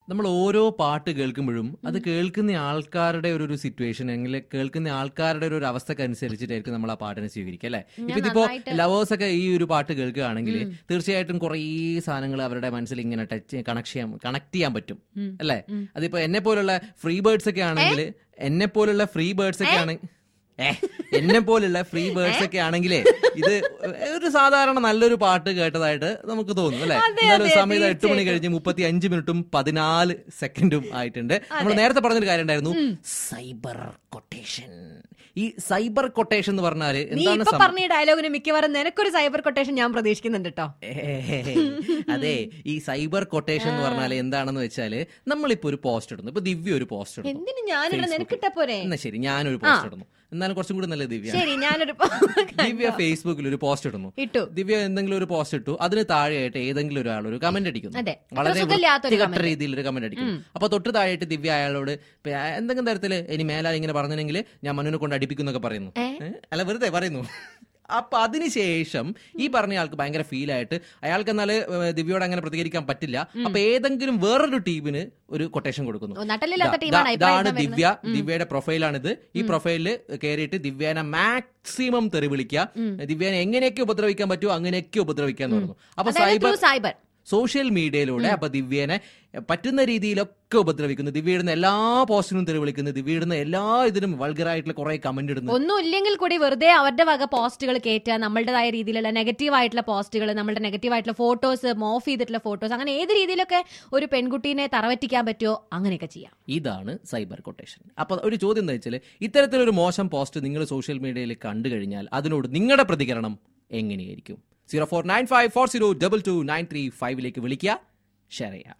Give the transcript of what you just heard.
നമ്മൾ ഓരോ പാട്ട് കേൾക്കുമ്പോഴും അത് കേൾക്കുന്ന ആൾക്കാരുടെ ഒരു ഒരു സിറ്റുവേഷൻ അല്ലെങ്കിൽ കേൾക്കുന്ന ആൾക്കാരുടെ ഒരു ഒരു അവസ്ഥക്കനുസരിച്ചിട്ടായിരിക്കും നമ്മൾ ആ പാട്ടിനെ സ്വീകരിക്കുക അല്ലെ ഇപ്പൊ ഇതിപ്പോ നന്നായിട്ട് ലവേഴ്സ് ഒക്കെ ഈ ഒരു പാട്ട് കേൾക്കുകയാണെങ്കിൽ തീർച്ചയായിട്ടും കുറേ സാധനങ്ങൾ അവരുടെ മനസ്സിൽ ഇങ്ങനെ ടച്ച് കണക്ട് ചെയ്യാൻ കണക്ട് ചെയ്യാൻ പറ്റും ഉം. അല്ലെ ഉം. അതിപ്പോ എന്നെ പോലുള്ള ഫ്രീ ബേർഡ്സ് ഒക്കെ ആണെങ്കിൽ എന്നെ പോലുള്ള ഫ്രീ ബേർഡ്സ് ഒക്കെ ആണ് ഏ എന്നെ പോലുള്ള ഫ്രീ ബേർഡ്സ് ഒക്കെ ആണെങ്കിലേ ഇത് ഒരു സാധാരണ നല്ലൊരു പാട്ട് കേട്ടതായിട്ട് നമുക്ക് തോന്നും അല്ലെ അതെ, എന്നാലും അതെ, സമയത്ത് എട്ട് മണി തീർച്ചയായിട്ടും. കഴിഞ്ഞ് മുപ്പത്തി അഞ്ച് മിനിറ്റും പതിനാല് സെക്കൻഡും ആയിട്ടുണ്ട് നമ്മൾ നേരത്തെ പറഞ്ഞൊരു കാര്യം ഉണ്ടായിരുന്നു സൈബർ കൊട്ടേഷൻ ഈ സൈബർ കൊട്ടേഷൻ എന്ന് പറഞ്ഞാല് നീ എന്താണ് ഇപ്പൊ സം- പറഞ്ഞ ഈ ഡയലോഗിന് മിക്കവാറും നിനക്കൊരു സൈബർ കൊട്ടേഷൻ ഞാൻ പ്രതീക്ഷിക്കുന്നുണ്ട് കേട്ടോ ഏയ്. അതെ ഈ സൈബർ കൊട്ടേഷൻ എന്ന് പറഞ്ഞാൽ എന്താണെന്ന് വെച്ചാല് നമ്മളിപ്പോ ഒരു പോസ്റ്റ് ഇടുന്നു ഇപ്പൊ ദിവ്യ ഒരു പോസ്റ്റ് ഇടുന്നു എന്തിനു ഞാനിവിടെ Facebook. നിനക്കിട്ട പോരെ എന്നാ ശരി ഞാനൊരു പോസ്റ്റ് ഇടുന്നു എന്നാലും കുറച്ചും കൂടി നല്ല ദിവ്യ ശരി ഞാനൊരു ദിവ്യ ഫേസ്ബുക്കിൽ ഒരു പോസ്റ്റ് ഇടുന്നു ഇട്ടു ദിവ്യ എന്തെങ്കിലും ഒരു പോസ്റ്റ് ഇട്ടു അതിന് താഴെയായിട്ട് ഏതെങ്കിലും ഒരാൾ ഒരു കമന്റ് അടിക്കുന്നു അതെ. വളരെ അത്ര സുഖമില്ലാത്തൊരു വൃത്തികെട്ട comment. രീതിയിൽ ഒരു കമന്റ് അടിക്കുന്നു അപ്പൊ തൊട്ട് താഴെയായിട്ട് ദിവ്യ അയാളോട് ഇപ്പൊ എന്തെങ്കിലും തരത്തില് ഇനി മേലാൽ ഇങ്ങനെ പറഞ്ഞെങ്കിൽ ഞാൻ മനുവിനെ കൊണ്ട് അടിപ്പിക്കുന്നൊക്കെ പറയുന്നു ഏ? ഏ? അല്ല വെറുതെ പറയുന്നു അപ്പൊ അതിനുശേഷം ഈ പറഞ്ഞ ആൾക്ക് ഭയങ്കര ഫീൽ ആയിട്ട് അയാൾക്ക് എന്നാല് ദിവ്യയോട് അങ്ങനെ പ്രതികരിക്കാൻ പറ്റില്ല അപ്പൊ ഏതെങ്കിലും വേറൊരു ടീമിന് ഒരു കൊട്ടേഷൻ കൊടുക്കുന്നു ഓ, നട്ടലില്ലാത്ത ദാ- ടീമാണ് ദാ- അഭിപ്രായം ഇതാണ് വരുന്നത്. ദിവ്യ ദിവ്യയുടെ പ്രൊഫൈലാണിത് ഈ പ്രൊഫൈലില് കയറിയിട്ട് ദിവ്യേനെ മാക്സിമം തെറി വിളിക്കുക ദിവ്യേനെ എങ്ങനെയൊക്കെ ഉപദ്രവിക്കാൻ പറ്റുമോ അങ്ങനെയൊക്കെ ഉപദ്രവിക്കാന്ന് പറഞ്ഞു അപ്പൊ അതായത് സൈബർ through cyber. സോഷ്യൽ മീഡിയയിലൂടെ അപ്പൊ ദിവ്യേനെ പറ്റുന്ന രീതിയിലൊക്കെ ഉപദ്രവിക്കുന്നു ദിവ്യയിടുന്ന എല്ലാ പോസ്റ്റിനും തെറി വിളിക്കുന്നു ദിവ്യയിടുന്ന എല്ലാ ഇതിനും വൾഗറായിട്ടുള്ള കുറെ കമന്റ് ഇടുന്നു ഒന്നും ഇല്ലെങ്കിൽ കൂടി വെറുതെ അവരുടെ വക പോസ്റ്റുകൾ കയറ്റുക നമ്മളുടേതായ രീതിയിലുള്ള നെഗറ്റീവ് ആയിട്ടുള്ള പോസ്റ്റുകൾ നമ്മളുടെ നെഗറ്റീവ് ആയിട്ടുള്ള ഫോട്ടോസ് മോഫ് ചെയ്തിട്ടുള്ള ഫോട്ടോസ് അങ്ങനെ ഏത് രീതിയിലൊക്കെ ഒരു പെൺകുട്ടീനെ തറവറ്റിക്കാൻ പറ്റുമോ അങ്ങനെയൊക്കെ ചെയ്യാം ഇതാണ് സൈബർ കൊട്ടേഷൻ അപ്പൊ ഒരു ചോദ്യം എന്താ വെച്ചാൽ ഇത്തരത്തിലൊരു മോശം പോസ്റ്റ് നിങ്ങൾ സോഷ്യൽ മീഡിയയിൽ കണ്ടു കഴിഞ്ഞാൽ അതിനോട് നിങ്ങളുടെ പ്രതികരണം എങ്ങനെയായിരിക്കും zero four nine five four zero double two nine three ഫൈവിലേക്ക് വിളിക്കുക ഷെയർ ചെയ്യാം